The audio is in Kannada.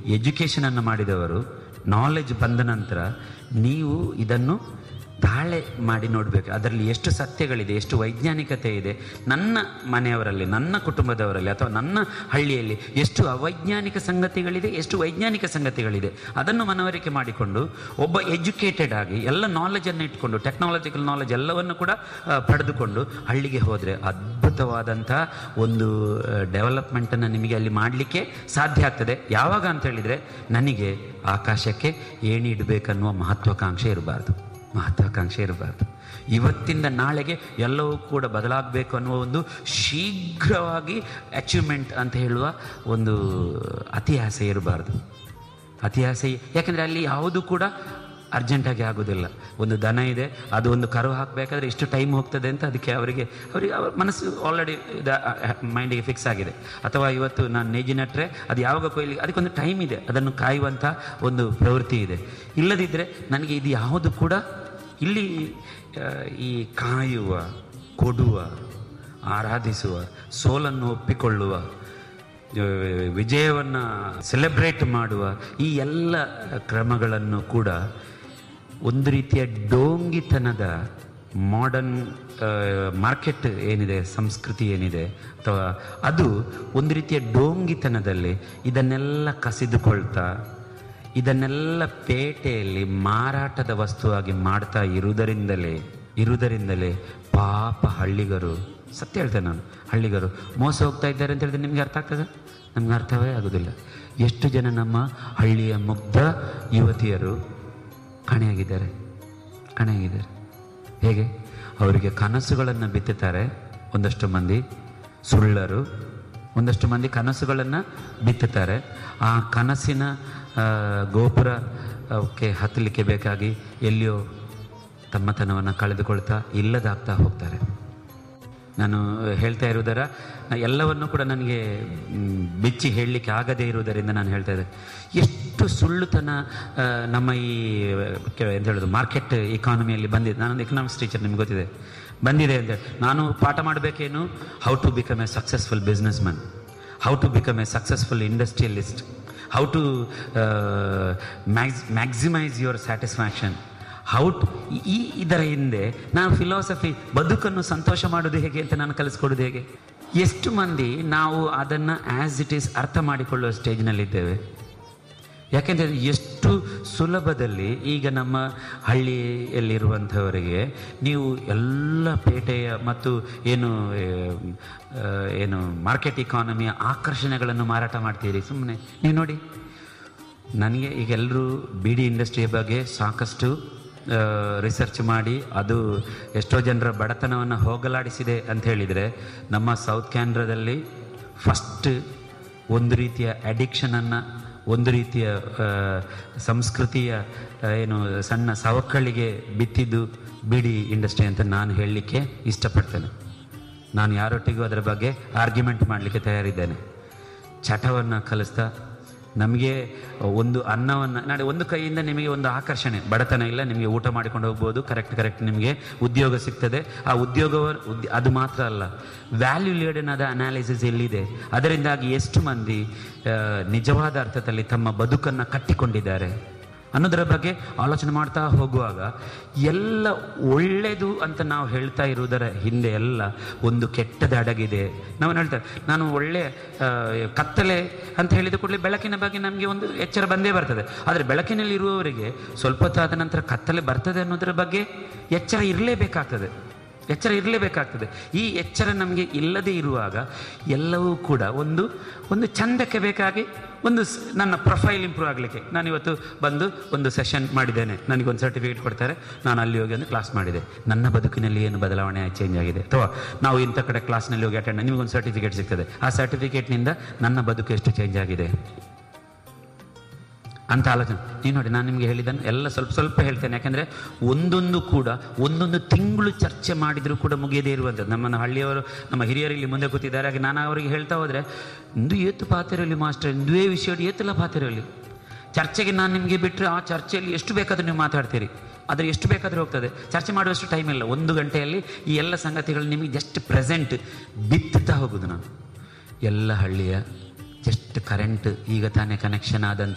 ಎಜುಕೇಷನನ್ನು ಮಾಡಿದವರು ನಾಲೆಜ್ ಬಂದ ನಂತರ ನೀವು ಇದನ್ನು ತಾಳೆ ಮಾಡಿ ನೋಡಬೇಕು ಅದರಲ್ಲಿ ಎಷ್ಟು ಸತ್ಯಗಳಿದೆ ಎಷ್ಟು ವೈಜ್ಞಾನಿಕತೆ ಇದೆ ನನ್ನ ಮನೆಯವರಲ್ಲಿ ನನ್ನ ಕುಟುಂಬದವರಲ್ಲಿ ಅಥವಾ ನನ್ನ ಹಳ್ಳಿಯಲ್ಲಿ ಎಷ್ಟು ಅವೈಜ್ಞಾನಿಕ ಸಂಗತಿಗಳಿದೆ ಎಷ್ಟು ವೈಜ್ಞಾನಿಕ ಸಂಗತಿಗಳಿದೆ ಅದನ್ನು ಮನವರಿಕೆ ಮಾಡಿಕೊಂಡು ಒಬ್ಬ ಎಜುಕೇಟೆಡ್ ಆಗಿ ಎಲ್ಲ ನಾಲೆಜನ್ನು ಇಟ್ಕೊಂಡು ಟೆಕ್ನಾಲಜಿಕಲ್ ನಾಲೆಜ್ ಎಲ್ಲವನ್ನು ಕೂಡ ಆ, ಪಡೆದುಕೊಂಡು ಹಳ್ಳಿಗೆ ಹೋದರೆ ಅದ್ಭುತವಾದಂಥ ಒಂದು ಡೆವಲಪ್ಮೆಂಟನ್ನು ನಿಮಗೆ ಅಲ್ಲಿ ಮಾಡಲಿಕ್ಕೆ ಸಾಧ್ಯ ಆಗ್ತದೆ ಯಾವಾಗ ಅಂತ ಹೇಳಿದರೆ ನನಗೆ ಆಕಾಶಕ್ಕೆ ಏಣಿ ಇಡಬೇಕನ್ನುವ ಮಹತ್ವಾಕಾಂಕ್ಷೆ ಇರಬಾರ್ದು ಮಹತ್ವಾಕಾಂಕ್ಷೆ ಇರಬಾರ್ದು ಇವತ್ತಿಂದ ನಾಳೆಗೆ ಎಲ್ಲವೂ ಕೂಡ ಬದಲಾಗಬೇಕು ಅನ್ನುವ ಒಂದು ಶೀಘ್ರವಾಗಿ ಅಚೀವ್ಮೆಂಟ್ ಅಂತ ಹೇಳುವ ಒಂದು ಅತಿ ಆಸೆ ಇರಬಾರ್ದು ಅತಿ ಆಸೆ ಯಾಕಂದರೆ ಅಲ್ಲಿ ಯಾವುದು ಕೂಡ ಅರ್ಜೆಂಟಾಗಿ ಆಗೋದಿಲ್ಲ ಒಂದು ದನ ಇದೆ ಅದು ಒಂದು ಕರು ಹಾಕಬೇಕಾದ್ರೆ ಇಷ್ಟು ಟೈಮ್ ಹೋಗ್ತದೆ ಅಂತ ಅದಕ್ಕೆ ಅವರಿಗೆ ಅವರಿಗೆ ಅವರ ಮನಸ್ಸು ಆಲ್ರೆಡಿ ಮೈಂಡಿಗೆ ಫಿಕ್ಸ್ ಆಗಿದೆ ಅಥವಾ ಇವತ್ತು ನಾನು ನೇಜಿ ನಟ್ರೆ ಅದು ಯಾವಾಗ ಕೊಯ್ಲಿ ಅದಕ್ಕೊಂದು ಟೈಮ್ ಇದೆ ಅದನ್ನು ಕಾಯುವಂಥ ಒಂದು ಪ್ರವೃತ್ತಿ ಇದೆ ಇಲ್ಲದಿದ್ದರೆ ನನಗೆ ಇದು ಯಾವುದು ಕೂಡ ಇಲ್ಲಿ ಆ, ಈ ಕಾಯುವ ಕೊಡುವ ಆರಾಧಿಸುವ ಸೋಲನ್ನು ಒಪ್ಪಿಕೊಳ್ಳುವ ವಿಜಯವನ್ನು ಸೆಲೆಬ್ರೇಟ್ ಮಾಡುವ ಈ ಎಲ್ಲ ಕ್ರಮಗಳನ್ನು ಕೂಡ ಒಂದು ರೀತಿಯ ಡೋಂಗಿತನದ ಮಾಡರ್ನ್ ಮಾರ್ಕೆಟ್ ಏನಿದೆ ಸಂಸ್ಕೃತಿ ಏನಿದೆ ಅಥವಾ ಅದು ಒಂದು ರೀತಿಯ ಡೋಂಗಿತನದಲ್ಲಿ ಇದನ್ನೆಲ್ಲ ಕಸಿದುಕೊಳ್ತಾ ಇದನ್ನೆಲ್ಲ ಪೇಟೆಯಲ್ಲಿ ಮಾರಾಟದ ವಸ್ತುವಾಗಿ ಮಾಡ್ತಾ ಇರುವುದರಿಂದಲೇ ಇರುವುದರಿಂದಲೇ ಪಾಪ ಹಳ್ಳಿಗರು ಸತ್ಯ ಹೇಳ್ತೇನೆ ನಾನು ಹಳ್ಳಿಗರು ಮೋಸ ಹೋಗ್ತಾ ಇದ್ದಾರೆ ಅಂತ ಹೇಳಿದ್ರೆ ನಿಮಗೆ ಅರ್ಥ ಆಗ್ತದೆ ನಮ್ಗೆ ಅರ್ಥವೇ ಆಗೋದಿಲ್ಲ ಎಷ್ಟು ಜನ ನಮ್ಮ ಹಳ್ಳಿಯ ಮುಗ್ಧ ಯುವತಿಯರು ಕಾಣೆಯಾಗಿದ್ದಾರೆ ಕಾಣೆಯಾಗಿದ್ದಾರೆ ಹೇಗೆ ಅವರಿಗೆ ಕನಸುಗಳನ್ನು ಬಿತ್ತುತ್ತಾರೆ ಒಂದಷ್ಟು ಮಂದಿ ಸುಳ್ಳರು ಒಂದಷ್ಟು ಮಂದಿ ಕನಸುಗಳನ್ನು ಬಿತ್ತುತ್ತಾರೆ ಆ ಕನಸಿನ ಆ, ಗೋಪುರ ಅವಕ್ಕೆ ಹತ್ತಲಿಕ್ಕೆ ಬೇಕಾಗಿ ಎಲ್ಲಿಯೋ ತಮ್ಮತನವನ್ನು ಕಳೆದುಕೊಳ್ತಾ ಇಲ್ಲದಾಗ್ತಾ ಹೋಗ್ತಾರೆ ನಾನು ಹೇಳ್ತಾ ಇರುವುದರ ಎಲ್ಲವನ್ನು ಕೂಡ ನನಗೆ ಮ್, ಬಿಚ್ಚಿ ಹೇಳಲಿಕ್ಕೆ ಆಗದೇ ಇರುವುದರಿಂದ ನಾನು ಹೇಳ್ತಾ ಇದ್ದೆ ಎಷ್ಟು ಸುಳ್ಳುತನ ಆ, ನಮ್ಮ ಈ ಕೆ- ಎಂತ ಹೇಳೋದು ಮಾರ್ಕೆಟ್ ಇಕಾನಮಿಯಲ್ಲಿ ಬಂದಿದೆ ನಾನೊಂದು ಎಕನಾಮಿಕ್ಸ್ ಟೀಚರ್ ನಿಮ್ಗೆ ಗೊತ್ತಿದೆ ಬಂದಿದೆ ಅಂತ ನಾನು ಪಾಠ ಮಾಡಬೇಕೇನು how to become a successful businessman how to become a successful industrialist how to maximise your satisfaction how ಈ ಇದರ ಹಿಂದೆ ನಾನು ಫಿಲಾಸಫಿ ಬದುಕನ್ನು ಸಂತೋಷ ಮಾಡೋದು ಹೇಗೆ ಅಂತ ನಾನು ಕಲಿಸ್ಕೊಡೋದು ಹೇಗೆ ಎಷ್ಟು ಮಂದಿ ನಾವು ಅದನ್ನು ಆ್ಯಸ್ ಇಟ್ ಈಸ್ ಅರ್ಥ ಮಾಡಿಕೊಳ್ಳುವ ಸ್ಟೇಜ್ನಲ್ಲಿದ್ದೇವೆ ಯಾಕೆಂದರೆ ಎಷ್ಟು ಸುಲಭದಲ್ಲಿ ಈಗ ನಮ್ಮ ಹಳ್ಳಿಯಲ್ಲಿರುವಂಥವರಿಗೆ ನೀವು ಎಲ್ಲ ಪೇಟೆಯ ಮತ್ತು ಏನು ಆ, ಏನು ಮಾರ್ಕೆಟ್ ಇಕಾನಮಿಯ ಆಕರ್ಷಣೆಗಳನ್ನು ಮಾರಾಟ ಮಾಡ್ತೀರಿ ಸುಮ್ಮನೆ ನೀವು ನೋಡಿ ನನಗೆ ಈಗ ಎಲ್ಲರೂ ಬಿಡಿ ಇಂಡಸ್ಟ್ರಿಯ ಬಗ್ಗೆ ಸಾಕಷ್ಟು ರಿಸರ್ಚ್ ಮಾಡಿ ಅದು ಎಷ್ಟೋ ಜನರ ಬಡತನವನ್ನು ಹೋಗಲಾಡಿಸಿದೆ ಅಂತ ಹೇಳಿದರೆ ನಮ್ಮ ಸೌತ್ ಕ್ಯಾನ್ರಾದಲ್ಲಿ ಫಸ್ಟ್ ಒಂದು ರೀತಿಯ ಅಡಿಕ್ಷನನ್ನು ಒಂದು ರೀತಿಯ ಆ, ಸಂಸ್ಕೃತಿಯ ಆ, ಏನು ಸಣ್ಣ ಸವಕಳಿಗೆ ಬಿತ್ತಿದ್ದು ಬಿಡಿ ಇಂಡಸ್ಟ್ರಿ ಅಂತ ನಾನು ಹೇಳಲಿಕ್ಕೆ ಇಷ್ಟಪಡ್ತೇನೆ ನಾನು ಯಾರೊಟ್ಟಿಗೂ ಅದರ ಬಗ್ಗೆ ಆರ್ಗ್ಯುಮೆಂಟ್ ಮಾಡಲಿಕ್ಕೆ ತಯಾರಿದ್ದೇನೆ ಚಟವನ್ನು ಕಲಿಸ್ತಾ ನಮಗೆ ಒಂದು ಅನ್ನವನ್ನು ನಾಳೆ ಒಂದು ಕೈಯಿಂದ ನಿಮಗೆ ಒಂದು ಆಕರ್ಷಣೆ ಬಡತನ ಇಲ್ಲ ನಿಮಗೆ ಊಟ ಮಾಡಿಕೊಂಡು ಹೋಗ್ಬೋದು ಕರೆಕ್ಟ್ ಕರೆಕ್ಟ್ ನಿಮಗೆ ಉದ್ಯೋಗ ಸಿಗ್ತದೆ ಆ ಉದ್ಯೋಗವ ಉದ್- ಅದು ಮಾತ್ರ ಅಲ್ಲ ವ್ಯಾಲ್ಯೂ ಲೇಡನ್ ಆದ ಅನಾಲಿಸಿಸ್ ಎಲ್ಲಿದೆ ಅದರಿಂದಾಗಿ ಎಷ್ಟು ಮಂದಿ ಆ, ನಿಜವಾದ ಅರ್ಥದಲ್ಲಿ ತಮ್ಮ ಬದುಕನ್ನು ಕಟ್ಟಿಕೊಂಡಿದ್ದಾರೆ ಅನ್ನೋದರ ಬಗ್ಗೆ ಆಲೋಚನೆ ಮಾಡ್ತಾ ಹೋಗುವಾಗ ಎಲ್ಲ ಒಳ್ಳೆಯದು ಅಂತ ನಾವು ಹೇಳ್ತಾ ಇರುವುದರ ಹಿಂದೆ ಎಲ್ಲ ಒಂದು ಕೆಟ್ಟದ ಅಡಗಿದೆ ನಾವು ಹೇಳ್ತಾರೆ ನಾನು ಒಳ್ಳೆ ಆ, ಕತ್ತಲೆ ಅಂತ ಹೇಳಿದ ಕೂಡಲೇ ಬೆಳಕಿನ ಬಗ್ಗೆ ನಮಗೆ ಒಂದು ಎಚ್ಚರ ಬಂದೇ ಬರ್ತದೆ ಆದರೆ ಬೆಳಕಿನಲ್ಲಿ ಇರುವವರಿಗೆ ಸ್ವಲ್ಪ ಹೊತ್ತಾದ ನಂತರ ಕತ್ತಲೆ ಬರ್ತದೆ ಅನ್ನೋದರ ಬಗ್ಗೆ ಎಚ್ಚರ ಇರಲೇಬೇಕಾಗ್ತದೆ ಎಚ್ಚರ ಇರಲೇಬೇಕಾಗ್ತದೆ ಈ ಎಚ್ಚರ ನಮಗೆ ಇಲ್ಲದೆ ಇರುವಾಗ ಎಲ್ಲವೂ ಕೂಡ ಒಂದು ಒಂದು ಚಂದಕ್ಕೆ ಬೇಕಾಗಿ ಒಂದು ಸ್- ನನ್ನ ಪ್ರೊಫೈಲ್ ಇಂಪ್ರೂವ್ ಆಗಲಿಕ್ಕೆ ನಾನು ಇವತ್ತು ಬಂದು ಒಂದು ಸೆಷನ್ ಮಾಡಿದ್ದೇನೆ ನನಗೊಂದು ಸರ್ಟಿಫಿಕೇಟ್ ಕೊಡ್ತಾರೆ ನಾನು ಅಲ್ಲಿ ಹೋಗಿ ಒಂದು ಕ್ಲಾಸ್ ಮಾಡಿದೆ ನನ್ನ ಬದುಕಿನಲ್ಲಿ ಏನು ಬದಲಾವಣೆ ಚೇಂಜ್ ಆಗಿದೆ ಅಥವಾ ನಾವು ಇಂಥ ಕಡೆ ಕ್ಲಾಸ್ನಲ್ಲಿ ಹೋಗಿ ಅಟೆಂಡ್ ನಿಮಗೊಂದು ಸರ್ಟಿಫಿಕೇಟ್ ಸಿಗ್ತದೆ ಆ ಸರ್ಟಿಫಿಕೇಟ್ನಿಂದ ನನ್ನ ಬದುಕು ಎಷ್ಟು ಚೇಂಜ್ ಆಗಿದೆ ಅಂತ ಆಲೋಚನೆ ನೀವು ನೋಡಿ ನಾನು ನಿಮಗೆ ಹೇಳಿದ್ದನ್ನು ಎಲ್ಲ ಸ್ವಲ್ಪ ಸ್ವಲ್ಪ ಹೇಳ್ತೇನೆ ಯಾಕಂದರೆ ಒಂದೊಂದು ಕೂಡ ಒಂದೊಂದು ತಿಂಗಳು ಚರ್ಚೆ ಮಾಡಿದರೂ ಕೂಡ ಮುಗಿಯದೇ ಇರುವಂಥದ್ದು ನಮ್ಮನ್ನು ಹಳ್ಳಿಯವರು ನಮ್ಮ ಹಿರಿಯರು ಇಲ್ಲಿ ಮುಂದೆ ಕೂತಿದ್ದಾರೆ ಹಾಗೆ ನಾನು ಅವರಿಗೆ ಹೇಳ್ತಾ ಹೋದರೆ ಇಂದು ಏತು ಪಾತಿರಲಿ ಮಾಸ್ಟರ್ ಇಂದುವೇ ವಿಷಯ ಏತಲ್ಲ ಪಾತಿರಲಿ ಚರ್ಚೆಗೆ ನಾನು ನಿಮಗೆ ಬಿಟ್ಟರೆ ಆ ಚರ್ಚೆಯಲ್ಲಿ ಎಷ್ಟು ಬೇಕಾದರೂ ನೀವು ಮಾತಾಡ್ತೀರಿ ಆದರೆ ಎಷ್ಟು ಬೇಕಾದರೂ ಹೋಗ್ತದೆ ಚರ್ಚೆ ಮಾಡುವಷ್ಟು ಟೈಮ್ ಇಲ್ಲ ಒಂದು ಗಂಟೆಯಲ್ಲಿ ಈ ಎಲ್ಲ ಸಂಗತಿಗಳು ನಿಮಗೆ ಜಸ್ಟ್ ಪ್ರೆಸೆಂಟ್ ಬಿತ್ತುತ್ತಾ ಹೋಗೋದು ನಾನು ಎಲ್ಲ ಹಳ್ಳಿಯ ಜಸ್ಟ್ ಕರೆಂಟ್ ಈಗ ತಾನೇ ಕನೆಕ್ಷನ್ ಆದಂಥ